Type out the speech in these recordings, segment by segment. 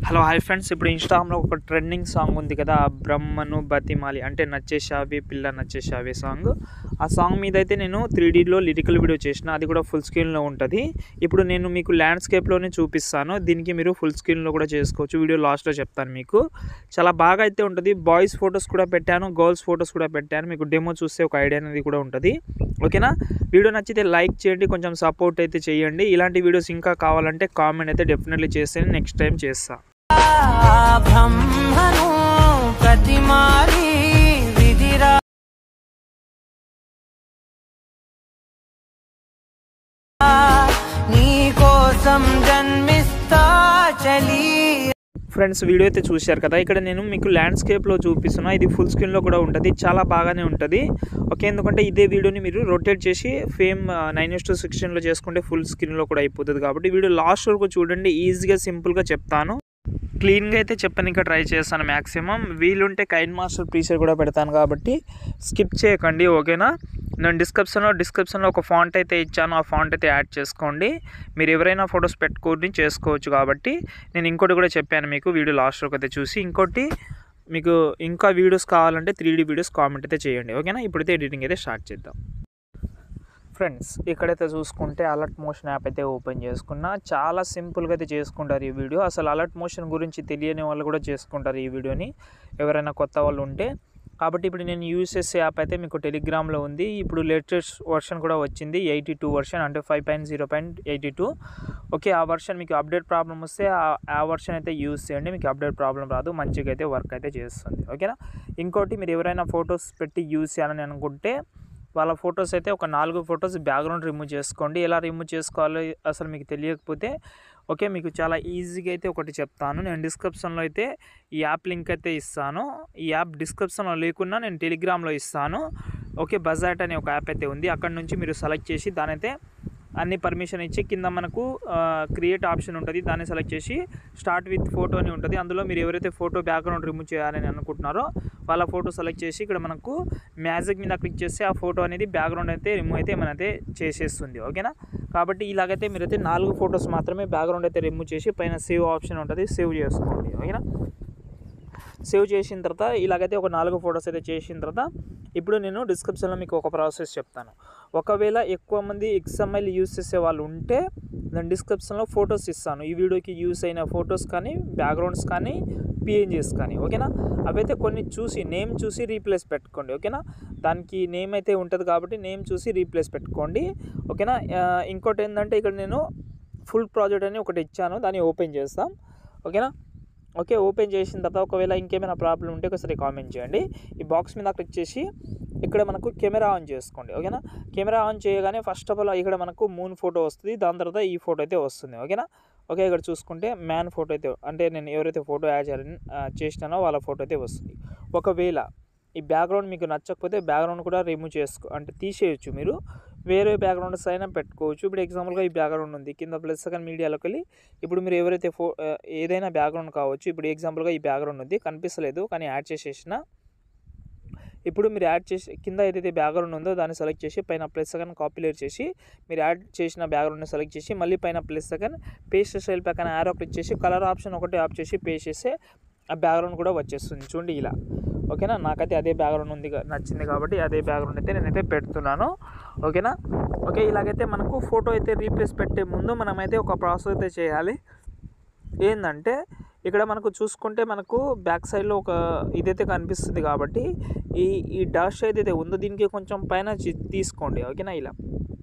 hello hi friends ఇప్పుడు ఇన్స్టాగ్రామ్లో ఒక ట్రెండింగ్ సాంగ్ ఉంది కదా బ్రహ్మను బతిమాలి అంటే నచ్చేసావి పిల్ల నచ్చేసావి సాంగ్ ఆ సాంగ్ మీద అయితే నేను త్రీ డీలో లిరికల్ వీడియో చేసిన అది కూడా ఫుల్ స్క్రీన్లో ఉంటుంది ఇప్పుడు నేను మీకు ల్యాండ్స్కేప్లోనే చూపిస్తాను దీనికి మీరు ఫుల్ స్క్రీన్లో కూడా చేసుకోవచ్చు వీడియో లాస్ట్లో చెప్తాను మీకు చాలా బాగా అయితే ఉంటుంది బాయ్స్ ఫొటోస్ కూడా పెట్టాను గర్ల్స్ ఫొటోస్ కూడా పెట్టాను మీకు డెమో చూస్తే ఒక ఐడియా అనేది కూడా ఉంటుంది ఓకేనా వీడియో నచ్చితే లైక్ చేయండి కొంచెం సపోర్ట్ అయితే చేయండి ఇలాంటి వీడియోస్ ఇంకా కావాలంటే కామెంట్ అయితే డెఫినెట్లీ చేస్తే నెక్స్ట్ టైం చేస్తా బ్రహ్మను ప్రతిమాలి విధిరా నీ కోసం జన్మిస్తా చలి ఫ్రెండ్స్ వీడియో అయితే చూశారు కదా ఇక్కడ నేను మీకు ల్యాండ్స్కేప్లో చూపిస్తున్నా ఇది ఫుల్ స్క్రీన్లో కూడా ఉంటుంది చాలా బాగానే ఉంటుంది ఓకే ఎందుకంటే ఇదే వీడియోని మీరు రొటేట్ చేసి ఫేమ్ నైన్ ఎస్ టూ సిక్స్టీన్లో చేసుకుంటే ఫుల్ స్క్రీన్లో కూడా అయిపోతుంది కాబట్టి వీడియో లాస్ట్ వరకు చూడండి ఈజీగా సింపుల్గా చెప్తాను క్లీన్గా అయితే చెప్పడానికి ట్రై చేస్తాను మ్యాక్సిమం వీలుంటే కైన్ మాస్టర్ ప్రీసెట్ కూడా పెడతాను కాబట్టి స్కిప్ చేయకండి ఓకేనా నేను డిస్క్రిప్షన్లో డిస్క్రిప్షన్లో ఒక ఫాంట్ అయితే ఇచ్చాను ఆ ఫాంట్ అయితే యాడ్ చేసుకోండి మీరు ఎవరైనా ఫొటోస్ పెట్టుకొని చేసుకోవచ్చు కాబట్టి నేను ఇంకోటి కూడా చెప్పాను మీకు వీడియో లాస్ట్ వరకు అయితే చూసి ఇంకోటి మీకు ఇంకా వీడియోస్ కావాలంటే త్రీ డీ వీడియోస్ కామెంట్ అయితే చేయండి ఓకేనా ఇప్పుడైతే ఎడిటింగ్ అయితే స్టార్ట్ చేద్దాం ఫ్రెండ్స్ ఇక్కడైతే చూసుకుంటే అలర్ట్ మోషన్ యాప్ అయితే ఓపెన్ చేసుకున్నా చాలా సింపుల్గా అయితే చేసుకుంటారు ఈ వీడియో అసలు అలర్ట్ మోషన్ గురించి తెలియని వాళ్ళు కూడా చేసుకుంటారు ఈ వీడియోని ఎవరైనా కొత్త వాళ్ళు ఉంటే కాబట్టి ఇప్పుడు నేను యూస్ చేసే యాప్ అయితే మీకు టెలిగ్రామ్లో ఉంది ఇప్పుడు లేటెస్ట్ వర్షన్ కూడా వచ్చింది ఎయిటీ టూ వర్షన్ అంటే five point zero point eighty two okay ఆ వర్షన్ మీకు అప్డేట్ ప్రాబ్లం వస్తే ఆ- ఆ వర్షన్ అయితే యూస్ చేయండి మీకు అప్డేట్ ప్రాబ్లం రాదు మంచిగా అయితే వర్క్ అయితే చేస్తుంది ఓకేనా ఇంకోటి మీరు ఎవరైనా ఫొటోస్ పెట్టి యూస్ చేయాలని అనుకుంటే వాళ్ళ ఫొటోస్ అయితే ఒక నాలుగు ఫొటోస్ బ్యాక్గ్రౌండ్ రిమూవ్ చేసుకోండి ఎలా రిమూవ్ చేసుకోవాలో అసలు మీకు తెలియకపోతే ఓకే మీకు చాలా ఈజీగా అయితే ఒకటి చెప్తాను నేను డిస్క్రిప్షన్లో అయితే ఈ యాప్ లింక్ అయితే ఇస్తాను ఈ యాప్ డిస్క్రిప్షన్లో లేకున్నా నేను టెలిగ్రామ్లో ఇస్తాను ఓకే బజాట్ అనే ఒక యాప్ అయితే ఉంది అక్కడ నుంచి మీరు సెలెక్ట్ చేసి దాని అయితే అన్ని పర్మిషన్ ఇచ్చి కింద మనకు క్రియేట్ ఆప్షన్ ఉంటుంది దాన్ని సెలెక్ట్ చేసి స్టార్ట్ విత్ ఫోటో అని ఉంటుంది అందులో మీరు ఎవరైతే ఫోటో బ్యాక్గ్రౌండ్ రిమూవ్ చేయాలని అనుకుంటున్నారో వాళ్ళ ఫోటో సెలెక్ట్ చేసి ఇక్కడ మనకు మ్యాజిక్ మీద క్లిక్ చేస్తే ఆ ఫోటో అనేది బ్యాక్గ్రౌండ్ అయితే రిమూవ్ అయితే మనైతే చేసేస్తుంది ఓకేనా కాబట్టి ఇలాగైతే మీరైతే నాలుగు ఫొటోస్ మాత్రమే బ్యాక్గ్రౌండ్ అయితే రిమూవ్ చేసి పైన సేవ్ ఆప్షన్ ఉంటుంది సేవ్ చేసుకోండి ఓకేనా సేవ్ చేసిన తర్వాత ఇలాగైతే ఒక నాలుగు ఫొటోస్ అయితే చేసిన తర్వాత ఇప్పుడు నేను డిస్క్రిప్షన్లో మీకు ఒక ప్రాసెస్ చెప్తాను ఒకవేళ ఎక్కువ మంది ఎక్స్ఎంఎల్ యూస్ చేసే వాళ్ళు ఉంటే నేను డిస్క్రిప్షన్లో ఫొటోస్ ఇస్తాను ఈ వీడియోకి యూస్ అయిన ఫొటోస్ కానీ బ్యాక్గ్రౌండ్స్ కానీ పిఎన్జీస్ కానీ ఓకేనా అవైతే కొన్ని చూసి నేమ్ చూసి రీప్లేస్ పెట్టుకోండి ఓకేనా దానికి నేమ్ అయితే ఉంటుంది కాబట్టి నేమ్ చూసి రీప్లేస్ పెట్టుకోండి ఓకేనా ఆ, ఇంకోటి ఏంటంటే ఇక్కడ నేను ఫుల్ ప్రాజెక్ట్ అని ఒకటి ఇచ్చాను దాన్ని ఓపెన్ చేస్తాం ఓకేనా ఓకే ఓపెన్ చేసిన తర్వాత ఒకవేళ ఇంకేమైనా ప్రాబ్లం ఉంటే ఒకసారి కామెంట్ చేయండి ఈ బాక్స్ మీద క్లిక్ చేసి ఇక్కడ మనకు కెమెరా ఆన్ చేసుకోండి ఓకేనా కెమెరా ఆన్ చేయగానే ఫస్ట్ ఆఫ్ ఆల్ ఇక్కడ మనకు మూన్ ఫోటో వస్తుంది దాని తర్వాత ఈ ఫోటో అయితే వస్తుంది ఓకేనా ఓకే ఇక్కడ చూసుకుంటే మ్యాన్ ఫోటో అయితే అంటే నేను ఎవరైతే ఫోటో యాడ్ చేయాలని ఆ, చేసినానో వాళ్ళ ఫోటో అయితే వస్తుంది ఒకవేళ ఈ బ్యాక్గ్రౌండ్ మీకు నచ్చకపోతే బ్యాక్గ్రౌండ్ కూడా రిమూవ్ చేసుకో అంటే తీసేయచ్చు మీరు వేరే బ్యాక్గ్రౌండ్స్ అయినా పెట్టుకోవచ్చు ఇప్పుడు ఎగ్జాంపుల్గా ఈ బ్యాక్గ్రౌండ్ ఉంది కింద ప్లస్ సెకండ్ మీడియాలోకి వెళ్ళి ఇప్పుడు మీరు ఎవరైతే ఫో ఆ, ఏదైనా బ్యాక్గ్రౌండ్ కావచ్చు ఇప్పుడు ఎగ్జాంపుల్గా ఈ బ్యాక్గ్రౌండ్ ఉంది కనిపిస్తలేదు కానీ యాడ్ చేసేసిన ఇప్పుడు మీరు యాడ్ చేసి కింద ఏదైతే బ్యాక్గ్రౌండ్ ఉందో దాన్ని సెలెక్ట్ చేసి పైన ప్లస్ సెకండ్ కాపీలేట్ చేసి మీరు యాడ్ చేసిన బ్యాక్గ్రౌండ్ని సెలెక్ట్ చేసి మళ్ళీ పైన ప్లస్ సెకండ్ పేస్ట్ స్టైల్ పక్కన యారో క్లిక్ చేసి కలర్ ఆప్షన్ ఒకటి ఆఫ్ చేసి పేస్ట్ చేస్తే ఆ బ్యాక్గ్రౌండ్ కూడా వచ్చేస్తుంది చూడండి ఇలా ఓకేనా నాకైతే అదే బ్యాక్గ్రౌండ్ ఉంది కా- నచ్చింది కాబట్టి అదే బ్యాక్గ్రౌండ్ అయితే నేనైతే పెడుతున్నాను ఓకేనా ఓకే ఇలాగైతే మనకు ఫోటో అయితే రీప్లేస్ పెట్టే ముందు మనమైతే ఒక ప్రాసెస్ అయితే చేయాలి ఏంటంటే ఇక్కడ మనకు చూసుకుంటే మనకు బ్యాక్ సైడ్లో ఒక ఇదైతే కనిపిస్తుంది కాబట్టి ఈ ఈ డాష్ ఏదైతే ఉందో దీనికి కొంచెం పైన చి- తీసుకోండి ఓకేనా ఇలా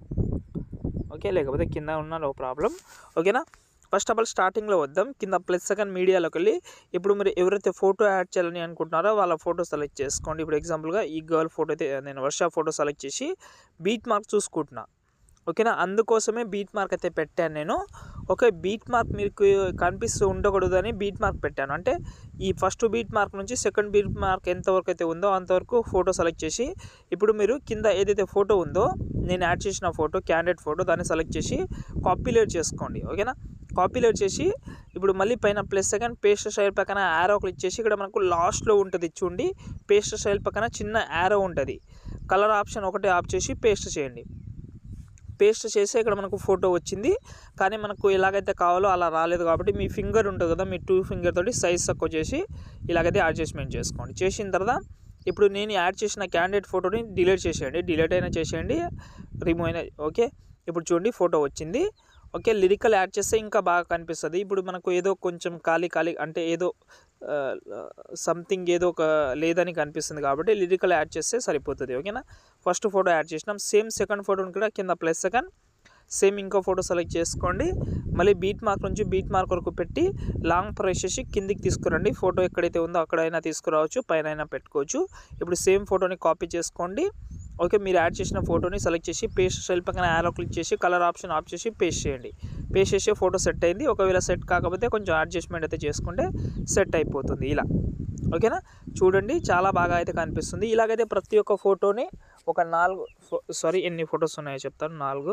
ఓకే లేకపోతే కింద ఉన్న నో ప్రాబ్లం ఓకేనా ఫస్ట్ ఆఫ్ ఆల్ స్టార్టింగ్లో వద్దాం కింద ప్లస్ సెకండ్ మీడియాలోకి వెళ్ళి ఇప్పుడు మీరు ఎవరైతే ఫోటో యాడ్ చేయాలని అనుకుంటున్నారో వాళ్ళ ఫోటో సెలెక్ట్ చేసుకోండి ఇప్పుడు ఎగ్జాంపుల్గా ఈ గర్ల్ ఫోటో అయితే నేను వర్ష ఫోటో సెలెక్ట్ చేసి బీట్ మార్క్ చూసుకుంటున్నా ఓకేనా అందుకోసమే బీట్ మార్క్ అయితే పెట్టాను నేను ఓకే బీట్ మార్క్ మీకు కనిపిస్తూ ఉండకూడదని బీట్ మార్క్ పెట్టాను అంటే ఈ ఫస్ట్ బీట్ మార్క్ నుంచి సెకండ్ బీట్ మార్క్ ఎంతవరకు అయితే ఉందో అంతవరకు ఫోటో సెలెక్ట్ చేసి ఇప్పుడు మీరు కింద ఏదైతే ఫోటో ఉందో నేను యాడ్ చేసిన ఫోటో క్యాండిడేట్ ఫోటో దాన్ని సెలెక్ట్ చేసి కాపీలేట్ చేసుకోండి ఓకేనా కాపీలేట్ చేసి ఇప్పుడు మళ్ళీ పైన ప్లస్ సెకండ్ పేస్ట్ స్టైల్ పక్కన యారో క్లిక్ చేసి ఇక్కడ మనకు లాస్ట్లో ఉంటుంది చూడండి పేస్ట్ స్టైల్ పక్కన చిన్న యారో ఉంటుంది కలర్ ఆప్షన్ ఒకటి ఆఫ్ చేసి పేస్ట్ చేయండి పేస్ట్ చేసి ఇక్కడ మనకు ఫోటో వచ్చింది కానీ మనకు ఎలాగైతే కావాలో అలా రాలేదు కాబట్టి మీ ఫింగర్ ఉంటుంది కదా మీ టూ ఫింగర్ తోటి సైజ్ తక్కువ చేసి ఇలాగైతే అడ్జస్ట్మెంట్ చేసుకోండి చేసిన తర్వాత ఇప్పుడు నేను యాడ్ చేసిన క్యాండిడేట్ ఫోటోని డిలీట్ చేసేయండి డిలీట్ అయినా చేసేయండి రిమూవ్ అయినా ఓకే ఇప్పుడు చూడండి ఫోటో వచ్చింది ఓకే లిరికల్ యాడ్ చేస్తే ఇంకా బాగా కనిపిస్తుంది ఇప్పుడు మనకు ఏదో కొంచెం ఖాళీ ఖాళీ అంటే ఏదో సంథింగ్ ఏదో ఒక లేదని కనిపిస్తుంది కాబట్టి లిరికల్ యాడ్ చేస్తే సరిపోతుంది ఓకేనా ఫస్ట్ ఫోటో యాడ్ చేసినాం సేమ్ సెకండ్ ఫోటోని కూడా కింద ప్లస్ సెకండ్ సేమ్ ఇంకో ఫోటో సెలెక్ట్ చేసుకోండి మళ్ళీ బీట్ మార్క్ నుంచి బీట్ మార్క్ వరకు పెట్టి లాంగ్ ప్రెస్ చేసి కిందికి తీసుకురండి ఫోటో ఎక్కడైతే ఉందో అక్కడైనా తీసుకురావచ్చు పైన అయినా పెట్టుకోవచ్చు ఇప్పుడు సేమ్ ఫోటోని కాపీ చేసుకోండి ఓకే మీరు యాడ్ చేసిన ఫోటోని సెలెక్ట్ చేసి పేస్ట్ సెల్ పక్కన యారో క్లిక్ చేసి కలర్ ఆప్షన్ ఆఫ్ చేసి పేస్ట్ చేయండి పేస్ట్ చేసి ఫోటో సెట్ అయింది ఒకవేళ సెట్ కాకపోతే కొంచెం అడ్జస్ట్మెంట్ అయితే చేసుకుంటే సెట్ అయిపోతుంది ఇలా ఓకేనా చూడండి చాలా బాగా అయితే కనిపిస్తుంది ఇలాగైతే ప్రతి ఒక్క ఫోటోని ఒక నాలుగు సారీ ఎన్ని ఫొటోస్ ఉన్నాయో చెప్తాను నాలుగు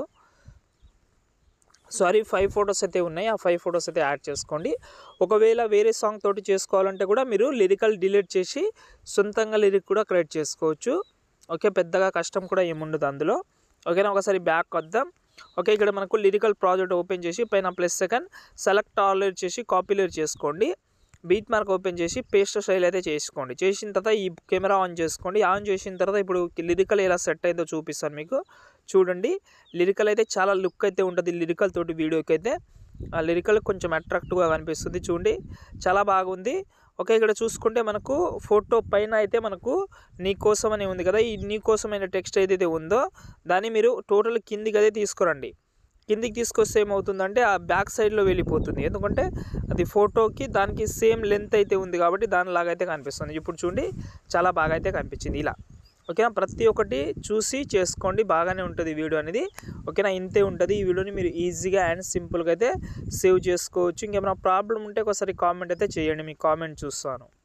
సారీ ఫైవ్ ఫొటోస్ అయితే ఉన్నాయి ఆ ఫైవ్ ఫొటోస్ అయితే యాడ్ చేసుకోండి ఒకవేళ వేరే సాంగ్ తోటి చేసుకోవాలంటే కూడా మీరు లిరికల్ డిలీట్ చేసి సొంతంగా లిరిక్ కూడా క్రియేట్ చేసుకోవచ్చు ఓకే పెద్దగా కష్టం కూడా ఏముండదు అందులో ఓకేనా ఒకసారి బ్యాక్ వద్దాం ఓకే ఇక్కడ మనకు లిరికల్ ప్రాజెక్ట్ ఓపెన్ చేసి పైన ప్లస్ సెకండ్ సెలెక్ట్ ఆల్రెడీ చేసి కాపీలేట్ చేసుకోండి బీట్ మార్క్ ఓపెన్ చేసి పేస్ట్ స్టైల్ అయితే చేసుకోండి చేసిన తర్వాత ఈ కెమెరా ఆన్ చేసుకోండి ఆన్ చేసిన తర్వాత ఇప్పుడు లిరికల్ ఎలా సెట్ అయిందో చూపిస్తాను మీకు చూడండి లిరికల్ అయితే చాలా లుక్ అయితే ఉంటుంది లిరికల్ తోటి వీడియోకి అయితే ఆ లిరికల్ కొంచెం అట్రాక్టివ్గా కనిపిస్తుంది చూడండి చాలా బాగుంది ఓకే ఇక్కడ చూసుకుంటే మనకు ఫోటో పైన అయితే మనకు నీ కోసం అని ఉంది కదా ఈ నీ కోసమైన టెక్స్ట్ ఏదైతే ఉందో దాన్ని మీరు టోటల్ కిందికి అయితే తీసుకురండి కిందికి తీసుకొస్తే ఏమవుతుందంటే ఆ బ్యాక్ సైడ్లో వెళ్ళిపోతుంది ఎందుకంటే అది ఫోటోకి దానికి సేమ్ లెంత్ అయితే ఉంది కాబట్టి దానిలాగా అయితే కనిపిస్తుంది ఇప్పుడు చూడండి చాలా బాగా అయితే కనిపించింది ఇలా ఓకేనా ప్రతి ఒక్కటి చూసి చేసుకోండి బాగానే ఉంటుంది ఈ వీడియో అనేది ఓకేనా ఇంతే ఉంటుంది ఈ వీడియోని మీరు ఈజీగా అండ్ సింపుల్గా అయితే సేవ్ చేసుకోవచ్చు ఇంకేమైనా ప్రాబ్లం ఉంటే ఒకసారి కామెంట్ అయితే చేయండి మీ కామెంట్ చూస్తాను